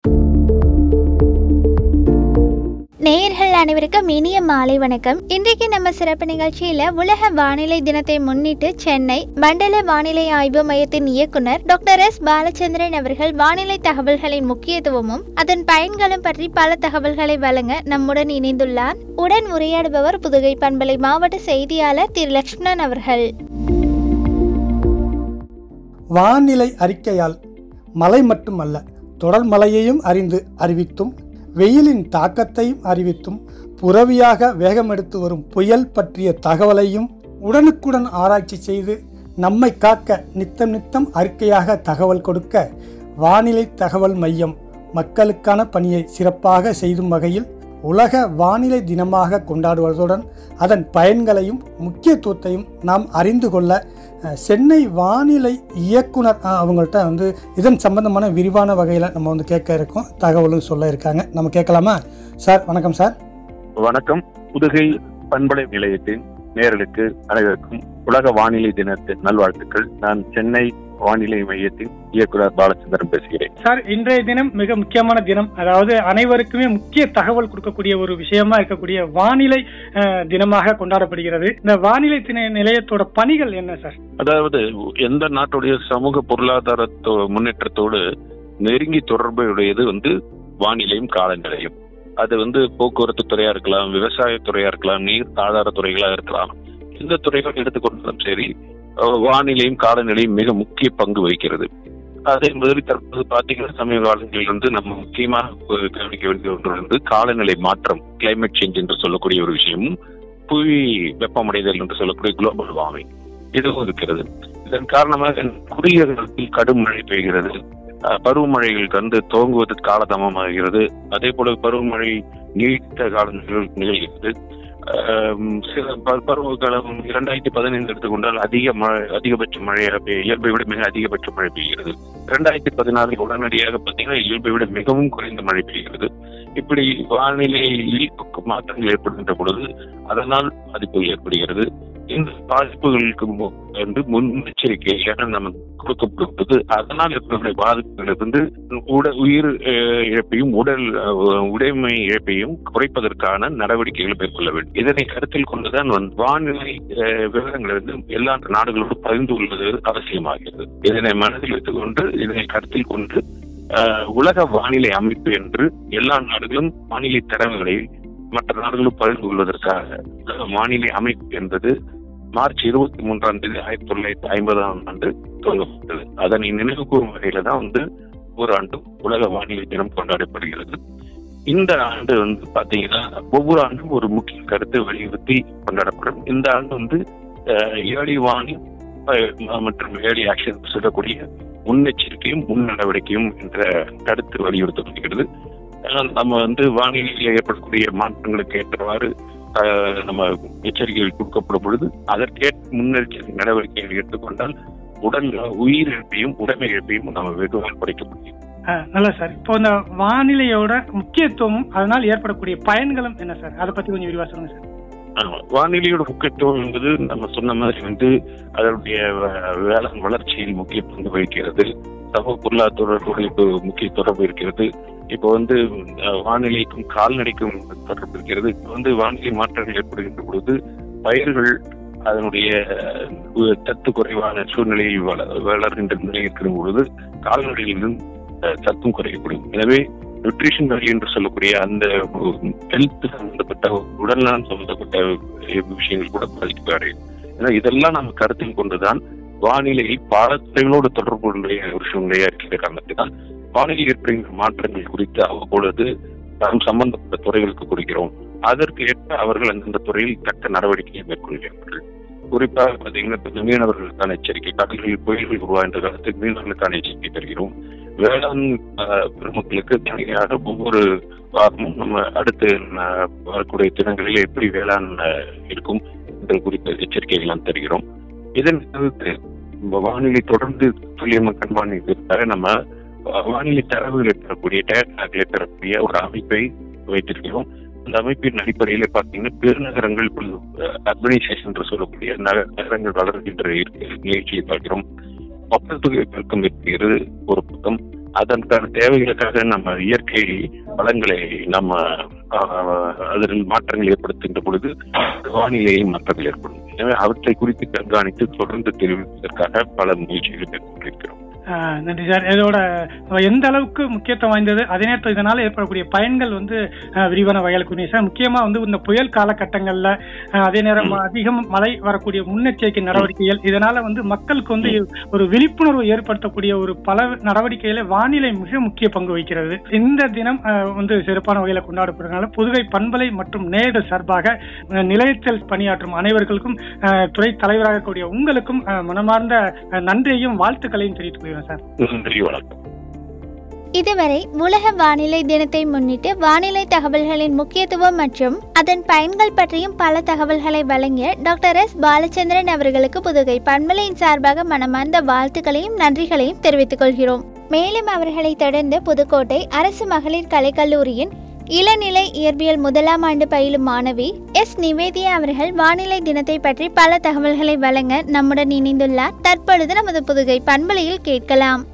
நேயர்கள் அனைவருக்கும் இனிய மாலை வணக்கம் இன்றைக்கு நம்ம சிறப்பு நிகழ்ச்சியில உலக வானிலை தினத்தை முன்னிட்டு சென்னை மண்டல வானிலை ஆய்வு மையத்தின் இயக்குனர் டாக்டர் எஸ் பாலச்சந்திரன் அவர்கள் வானிலை தகவல்களின் முக்கியத்துவமும் அதன் பயன்களும் பற்றி பல தகவல்களை வழங்க நம்முடன் இணைந்துள்ளார் உடன் உரையாடுபவர் புதுகை பண்பலை மாவட்ட செய்தியாளர் திரு லக்ஷ்மணன் அவர்கள் வானிலை அறிக்கையால் மழை மட்டுமல்ல தொடர் மழையையும் அறிந்து அறிவித்தும் வெயிலின் தாக்கத்தையும் அறிவித்தும் புறவியாக வேகமெடுத்து வரும் புயல் பற்றிய தகவலையும் உடனுக்குடன் ஆராய்ச்சி செய்து நம்மை காக்க நித்தம் நித்தம் அறிக்கையாக தகவல் கொடுக்க வானிலை தகவல் மையம் மக்களுக்கான பணியை சிறப்பாக செய்தும் வகையில் உலக வானிலை தினமாக கொண்டாடுவதுடன் அதன் பயன்களையும் முக்கியத்துவத்தையும் நாம் அறிந்து கொள்ள அஹ், சென்னை வானிலை இயக்குனர் அஹ், அவங்கள்ட்ட வந்து இதன் சம்பந்தமான விரிவான வகையில் நம்ம வந்து கேட்க இருக்கோம் தகவலும் சொல்ல இருக்காங்க நம்ம கேட்கலாமா சார் வணக்கம் சார் வணக்கம் புதுகை பண்பலை நிலையத்தின் நேயர்களுக்கு அனைவருக்கும் உலக வானிலை தினத்தின் நல்வாழ்த்துக்கள் நான் சென்னை வானிலை மையத்தின் இயக்குனர் பாலச்சந்திரன் பேசுகிறேன் சார் இன்றைய தினம் மிக முக்கியமான தினம் அதாவது அனைவருக்குமே முக்கிய தகவல் கொடுக்கக்கூடிய ஒரு விஷயமா இருக்கக்கூடிய வானிலை அஹ், தினமாக கொண்டாடப்படுகிறது இந்த வானிலை தின நிலையத்தோட பணிகள் என்ன சார் அதாவது எந்த நாட்டுடைய சமூக பொருளாதார தொ- முன்னேற்றத்தோடு நெருங்கி தொடர்புடையது வந்து வானிலையும் காலநிலையும் அது வந்து போக்குவரத்து துறையா இருக்கலாம் விவசாய துறையா இருக்கலாம் நீர் ஆதார துறைகளா இருக்கலாம் எந்த துறைகள் எடுத்துக்கொண்டாலும் சரி அஹ், வானிலையும் காலநிலையும் மிக முக்கிய பங்கு வகிக்கிறது அதே மாதிரி தற்போது பாத்தீங்கன்னா சமீப காலங்களில் வந்து நம்ம முக்கியமாக ஒரு கவனிக்க வேண்டிய ஒன்று வந்து காலநிலை மாற்றம் கிளைமேட் சேஞ்ச் என்று சொல்லக்கூடிய ஒரு விஷயமும் புவி வெப்பமடைதல் என்று சொல்லக்கூடிய குளோபல் வார்மிங் இதுவும் இருக்கிறது இதன் காரணமாக குறுகிய காலத்தில் கடும் மழை பெய்கிறது அஹ், பருவமழைகள் வந்து துவங்குவதற்கு காலதாமமாகிறது அதே போல பருவமழை நீடித்த காலங்கள் நிகழ்கிறது அஹ், சில ப- பருவ காலம் இரண்டாயிரத்தி பதினைந்து எடுத்துக்கொண்டால் அதிக மழை அதிகபட்ச மழையாக பெய்ய இயல்பை விட மிக அதிகபட்ச மழை பெய்கிறது இரண்டாயிரத்தி பதினாறில் உடனடியாக பார்த்தீங்கன்னா இயல்பை விட மிகவும் குறைந்த மழை பெய்கிறது இப்படி வானிலையில் மாற்றங்கள் ஏற்படுகின்ற பொழுது அதனால் பாதிப்பு ஏற்படுகிறது இந்த பாதிப்புகளுக்கு மு- வந்து முன்னெச்சரிக்கையாக நம்ம கொடுக்கப்படுவது அதனால் ஏற்படக்கூடிய பாதிப்புகளிலிருந்து உட உயிர் அஹ், இழப்பையும் உடல் அஹ், உடைமை இழப்பையும் குறைப்பதற்கான நடவடிக்கைகளை மேற்கொள்ள வேண்டும் இதனை கருத்தில் கொண்டுதான் வந்து வானிலை அஹ், விவரங்களை வந்து எல்லா நாடுகளோடும் பகிர்ந்து கொள்வது அவசியமாகிறது இதனை மனதில் வைத்துக்கொண்டு இதனை கருத்தில் கொண்டு அஹ், உலக வானிலை அமைப்பு என்று எல்லா நாடுகளும் வானிலை தரவுகளை மற்ற நாடுகளும் பகிர்ந்து கொள்வதற்காக உலக வானிலை அமைப்பு என்பது மார்ச் இருபத்தி மூன்றாம் தேதி ஆயிரத்தி தொள்ளாயிரத்தி ஐம்பதாம் ஆண்டு துவங்கப்பட்டது அதனை நினைவு கூறும் வகையில தான் வந்து ஒவ்வொரு ஆண்டும் உலக வானிலை தினம் கொண்டாடப்படுகிறது இந்த ஆண்டு வந்து பாத்தீங்கன்னா ஒவ்வொரு ஆண்டும் ஒரு முக்கிய கருத்தை வலியுறுத்தி கொண்டாடப்படும் இந்த ஆண்டு வந்து ஏர்லி வார்னிங் மற்றும் ஏர்லி ஆக்ஷன் சொல்லக்கூடிய முன்னெச்சரிக்கையும் முன் நடவடிக்கையும் என்ற கருத்து வலியுறுத்தப்படுகிறது அஹ் நம்ம வந்து வானிலையில் ஏற்படக்கூடிய மாற்றங்களுக்கு ஏற்றவாறு அஹ், நம்ம எச்சரிக்கைகள் கொடுக்கப்படும் பொழுது அதற்கேற்ற முன்னெச்சரிக்கை நடவடிக்கைகள் எடுத்துக்கொண்டால் உடல் உயிர் இழப்பையும் உடைமை இழப்பையும் நம்ம வெகுவாக குறைக்க முடியும் அஹ், நல்லா சார் இப்போ இந்த வானிலையோட முக்கியத்துவமும் அதனால் ஏற்படக்கூடிய பயன்களும் என்ன சார் அதை பத்தி கொஞ்சம் விரிவா சொல்லுங்க சார் ஆமா. வானிலையோட முக்கியத்துவம் என்பது நம்ம சொன்ன மாதிரி வந்து அதனுடைய வ- வேளாண் வளர்ச்சியில் முக்கிய பங்கு வகிக்கிறது சமூக பொருளாதாரத்தோடு இப்போ முக்கிய தொடர்பு இருக்கிறது இப்போ வந்து அஹ், வானிலைக்கும் கால்நடைக்கும் தொடர்பு இருக்கிறது இப்போ வந்து வானிலை மாற்றங்கள் ஏற்படுகின்ற பொழுது பயிர்கள் அதனுடைய அஹ், சத்து குறைவான சூழ்நிலையில் வள வளர்கின்ற நிலை இருக்கிற பொழுது கால்நடைகளிலும் அஹ், சத்தும் குறைக்கப்படும் எனவே நியூட்ரிஷன் வேல்யூ என்று சொல்லக்கூடிய அந்த ஹெல்த் சம்பந்தப்பட்ட உடல்நலம் சம்பந்தப்பட்ட விஷயங்கள் கூட பாதிப்பு அடையும் ஏன்னா இதெல்லாம் நம்ம கருத்தில் கொண்டுதான் வானிலையில் பல துறைகளோடு தொடர்புடைய ஒரு சூழ்நிலையா இருக்கிற காரணத்தினால் வானிலை ஏற்படுகின்ற மாற்றங்கள் குறித்து அவ்வப்பொழுது நாம் சம்பந்தப்பட்ட துறைகளுக்கு கொடுக்கிறோம் அதற்கு ஏற்ப அவர்கள் அந்தந்த துறையில் தக்க நடவடிக்கையை மேற்கொள்கிறார்கள் குறிப்பாக பார்த்தீங்கன்னா இப்ப மீனவர்களுக்கான எச்சரிக்கை கடல்களில் புயல்கள் உருவாகின்ற காலத்தில் மீனவர்களுக்கான எச்சரிக்கை தருகிறோம் வேளாண் அஹ், பெருமக்களுக்கு தனியாக ஒவ்வொரு வாரமும் நம்ம அடுத்து அஹ், வரக்கூடிய தினங்களில் எப்படி வேளாண் அஹ், இருக்கும் என்பது குறித்த எச்சரிக்கைகள் எல்லாம் தருகிறோம் இதன் தவிர்த்து நம்ம வானிலை தொடர்ந்து துல்லியமாக கண்காணிப்பதற்காக நம்ம அஹ், வானிலை தரவுகளை பெறக்கூடிய டேட்டாக்களை பெறக்கூடிய ஒரு அமைப்பை வைத்திருக்கிறோம் அந்த அமைப்பின் அடிப்படையில பாத்தீங்கன்னா பெருநகரங்கள் அர்பனைசேஷன் என்று சொல்லக்கூடிய நக- நகரங்கள் வளர்கின்ற இருக்க- நிகழ்ச்சியை பார்க்கிறோம் மக்கள் தொகை பெருக்கம் இருக்கிறது ஒரு பக்கம் அதற்கான தேவைகளுக்காக நம்ம இயற்கை வளங்களை நம்ம ஆஹ், அதில் மாற்றங்கள் ஏற்படுத்துகின்ற பொழுது வானிலையில் மாற்றங்கள் ஏற்படும் எனவே அவற்றை குறித்து கண்காணித்து தொடர்ந்து தெரிவிப்பதற்காக பல முயற்சிகள் மேற்கொண்டிருக்கிறோம் ஆஹ் நன்றி சார் இதோட எந்த அளவுக்கு முக்கியத்துவம் வாய்ந்தது அதே நேரத்தில் இதனால ஏற்படக்கூடிய பயன்கள் வந்து ஆஹ் விரிவான வகையில் கூறிய சார் முக்கியமா வந்து இந்த புயல் காலகட்டங்கள்ல ஆஹ் அதே நேரம் அதிகம் மழை வரக்கூடிய முன்னெச்சரிக்கை நடவடிக்கைகள் இதனால வந்து மக்களுக்கு வந்து ஒரு விழிப்புணர்வு ஏற்படுத்தக்கூடிய ஒரு பல நடவடிக்கையில வானிலை மிக முக்கிய பங்கு வகிக்கிறது இந்த தினம் ஆஹ் வந்து சிறப்பான வகையில கொண்டாடப்படுறதுனால புதுகை பண்பலை மற்றும் நேயர்கள் சார்பாக ஆஹ் நிலையத்தில் பணியாற்றும் அனைவர்களுக்கும் ஆஹ் துறை தலைவராக இருக்கக்கூடிய உங்களுக்கும் ஆஹ் மனமார்ந்த ஆஹ் நன்றியையும் வாழ்த்துக்களையும் தெரிவித்துக் கொள்கிறேன் சார் நன்றி வணக்கம் இதுவரை உலக வானிலை தினத்தை முன்னிட்டு வானிலை தகவல்களின் முக்கியத்துவம் மற்றும் அதன் பயன்கள் பற்றியும் பல தகவல்களை வழங்கிய டாக்டர் எஸ் பாலச்சந்திரன் அவர்களுக்கு புதுகை பண்பலையின் சார்பாக மனமார்ந்த வாழ்த்துக்களையும் நன்றிகளையும் தெரிவித்துக் கொள்கிறோம் மேலும் அவர்களை தொடர்ந்து புதுக்கோட்டை அரசு மகளிர் கலைக்கல்லூரியின் இளநிலை இயற்பியல் முதலாம் ஆண்டு பயிலும் மாணவி எஸ் நிவேதியா அவர்கள் வானிலை தினத்தை பற்றி பல தகவல்களை வழங்க நம்முடன் இணைந்துள்ளார் தற்பொழுது நமது புதுகை பண்பலையில் கேட்கலாம்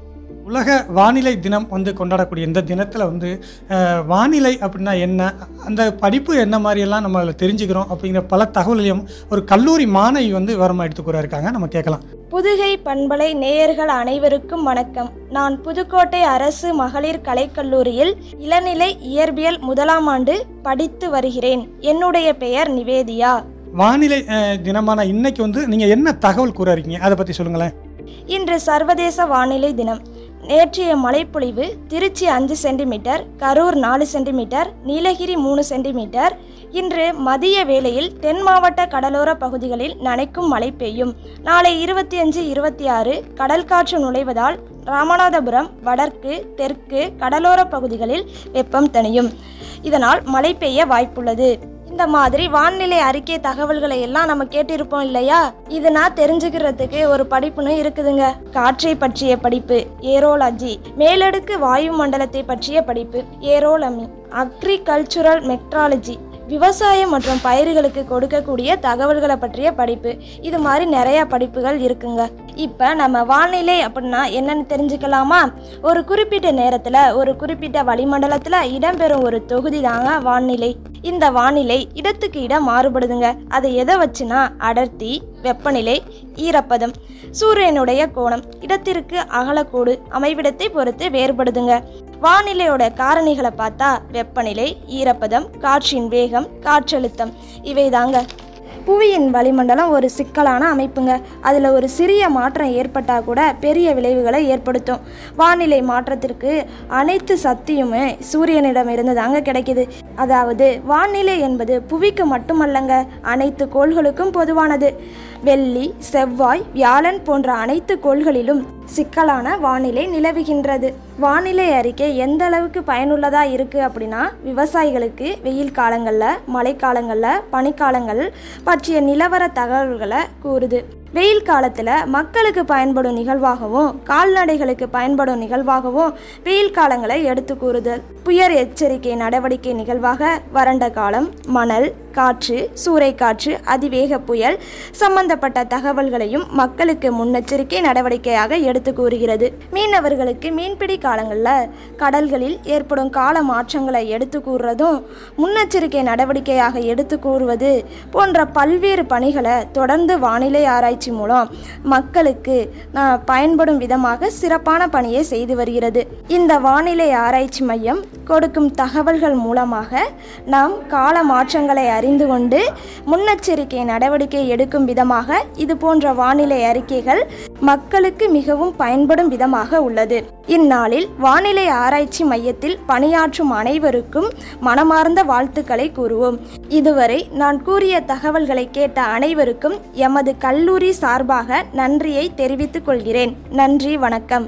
உலக வானிலை தினம் வந்து கொண்டாடக்கூடிய இந்த தினத்தில் வந்து அஹ், வானிலை அப்படின்னா என்ன அந்த படிப்பு என்ன மாதிரியெல்லாம் நம்ம அதில் தெரிஞ்சுக்கிறோம் அப்படிங்கிற பல தகவல்களையும் ஒரு கல்லூரி மாணவி வந்து வரமா எடுத்துக்கூட இருக்காங்க நம்ம கேட்கலாம் புதுகை பண்பலை நேயர்கள் அனைவருக்கும் வணக்கம் நான் புதுக்கோட்டை அரசு மகளிர் கலைக்கல்லூரியில் இளநிலை இயற்பியல் முதலாம் ஆண்டு படித்து வருகிறேன் என்னுடைய பெயர் நிவேதியா வானிலை அஹ், தினமான இன்னைக்கு வந்து நீங்கள் என்ன தகவல் கூற இருக்கீங்க அதை பற்றி சொல்லுங்களேன் இன்று சர்வதேச வானிலை தினம் நேற்றைய மழைப்பொழிவு திருச்சி அஞ்சு சென்டிமீட்டர் கரூர் நாலு சென்டிமீட்டர் நீலகிரி மூணு சென்டிமீட்டர் இன்று மதிய வேளையில் தென் மாவட்ட கடலோர பகுதிகளில் நனைக்கும் மழை பெய்யும் நாளை இருபத்தி அஞ்சு இருபத்தி ஆறு கடல் காற்று நுழைவதால் ராமநாதபுரம் வடக்கு தெற்கு கடலோர பகுதிகளில் வெப்பம் தணியும் இதனால் மழை பெய்ய வாய்ப்புள்ளது இந்த மாதிரி வானிலை அறிக்கை தகவல்களை எல்லாம் நம்ம கேட்டிருப்போம் இல்லையா இது நான் தெரிஞ்சுக்கிறதுக்கு ஒரு படிப்புன்னு இருக்குதுங்க காற்றை பற்றிய படிப்பு ஏரோலஜி மேலடுக்கு வாயு மண்டலத்தை பற்றிய படிப்பு ஏரோலமி அக்ரிகல்ச்சுரல் மெட்ராலஜி விவசாயம் மற்றும் பயிர்களுக்கு கொடுக்கக்கூடிய தகவல்களை பற்றிய படிப்பு இது மாதிரி நிறைய படிப்புகள் இருக்குங்க இப்போ நம்ம வானிலை அப்படின்னா என்னன்னு தெரிஞ்சுக்கலாமா ஒரு குறிப்பிட்ட நேரத்தில் ஒரு குறிப்பிட்ட வளிமண்டலத்தில் இடம்பெறும் ஒரு தொகுதி தாங்க வானிலை இந்த வானிலை இடத்துக்கு இடம் மாறுபடுதுங்க அது எதை வச்சுனா அடர்த்தி வெப்பநிலை ஈரப்பதம் சூரியனுடைய கோணம் இடத்திற்கு அகலக்கோடு அமைவிடத்தை பொறுத்து வேறுபடுதுங்க வானிலையோட காரணிகளை பார்த்தா வெப்பநிலை ஈரப்பதம் காற்றின் வேகம் காற்றழுத்தம் இவை தாங்க புவியின் வளிமண்டலம் ஒரு சிக்கலான அமைப்புங்க அதில் ஒரு சிறிய மாற்றம் ஏற்பட்டால் கூட பெரிய விளைவுகளை ஏற்படுத்தும் வானிலை மாற்றத்திற்கு அனைத்து சக்தியுமே சூரியனிடமிருந்து தாங்க கிடைக்குது அதாவது வானிலை என்பது புவிக்கு மட்டுமல்லங்க அனைத்து கோள்களுக்கும் பொதுவானது வெள்ளி செவ்வாய் வியாழன் போன்ற அனைத்து கோள்களிலும் சிக்கலான வானிலை நிலவுகின்றது வானிலை அறிக்கை எந்த அளவுக்கு பயனுள்ளதாக இருக்குது அப்படின்னா விவசாயிகளுக்கு வெயில் காலங்களில் மழைக்காலங்களில் பனிக்காலங்கள் பற்றிய நிலவர தகவல்களை கூறுது வெயில் காலத்தில் மக்களுக்கு பயன்படும் நிகழ்வாகவும் கால்நடைகளுக்கு பயன்படும் நிகழ்வாகவும் வெயில் காலங்களை எடுத்து கூறுதல் புயல் எச்சரிக்கை நடவடிக்கை நிகழ்வாக வறண்ட காலம் மணல் காற்று சூறைக்காற்று அதிவேக புயல் சம்பந்தப்பட்ட தகவல்களையும் மக்களுக்கு முன்னெச்சரிக்கை நடவடிக்கையாக எடுத்து கூறுகிறது மீனவர்களுக்கு மீன்பிடி காலங்களில் கடல்களில் ஏற்படும் கால மாற்றங்களை எடுத்து கூறுறதும் முன்னெச்சரிக்கை நடவடிக்கையாக எடுத்து கூறுவது போன்ற பல்வேறு பணிகளை தொடர்ந்து வானிலை ஆராய்ச்சி மூலம் மக்களுக்கு ஆஹ், பயன்படும் விதமாக சிறப்பான பணியை செய்து வருகிறது இந்த வானிலை ஆராய்ச்சி மையம் கொடுக்கும் தகவல்கள் மூலமாக நாம் கால மாற்றங்களை அறிந்து கொண்டு முன்னெச்சரிக்கை நடவடிக்கை எடுக்கும் விதமாக இது போன்ற வானிலை அறிக்கைகள் மக்களுக்கு மிகவும் பயன்படும் விதமாக உள்ளது இந்நாளில் வானிலை ஆராய்ச்சி மையத்தில் பணியாற்றும் அனைவருக்கும் மனமார்ந்த வாழ்த்துக்களை கூறுவோம் இதுவரை நான் கூறிய தகவல்களை கேட்ட அனைவருக்கும் எமது கல்லூரி சார்பாக நன்றியை தெரிவித்துக் கொள்கிறேன் நன்றி வணக்கம்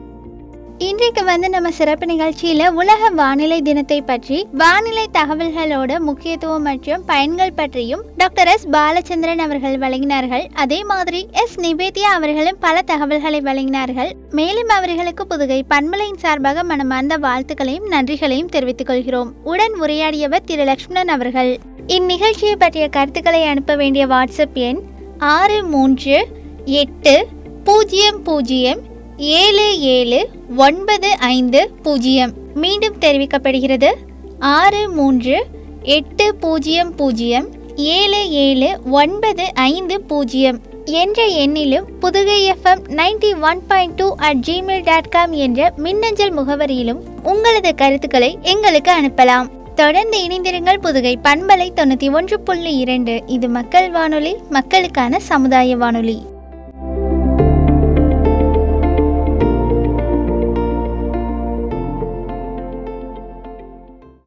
இன்றைக்கு வந்து நம்ம சிறப்பு நிகழ்ச்சியில் உலக வானிலை தினத்தை பற்றி வானிலை தகவல்களோட முக்கியத்துவம் மற்றும் பயன்கள் பற்றியும் டாக்டர் எஸ் பாலச்சந்திரன் அவர்கள் வழங்கினார்கள் அதே மாதிரி எஸ் நிவேதியா அவர்களும் பல தகவல்களை வழங்கினார்கள் மேலும் அவர்களுக்கு புதுகை பண்பலையின் சார்பாக மனமார்ந்த வாழ்த்துக்களையும் நன்றிகளையும் தெரிவித்துக் கொள்கிறோம் உடன் உரையாடியவர் திரு லக்ஷ்மணன் அவர்கள் இந்நிகழ்ச்சியை பற்றிய கருத்துக்களை அனுப்ப வேண்டிய வாட்ஸ்அப் எண் ஆறு மூன்று எட்டு பூஜ்ஜியம் பூஜ்ஜியம் ஏழு ஏழு ஒன்பது ஐந்து பூஜ்ஜியம் மீண்டும் தெரிவிக்கப்படுகிறது ஆறு மூன்று எட்டு பூஜ்ஜியம் பூஜ்ஜியம் ஏழு ஏழு ஒன்பது ஐந்து பூஜ்ஜியம் என்ற எண்ணிலும் Pudugai FM ninety one point two at Gmail dot com என்ற மின்னஞ்சல் முகவரியிலும் உங்களது கருத்துக்களை எங்களுக்கு அனுப்பலாம் தொடர்ந்து இணைந்திருங்கள் புதுகை பண்பலை தொண்ணூற்றி ஒன்று புள்ளி இரண்டு இது மக்கள் வானொலி மக்களுக்கான சமுதாய வானொலி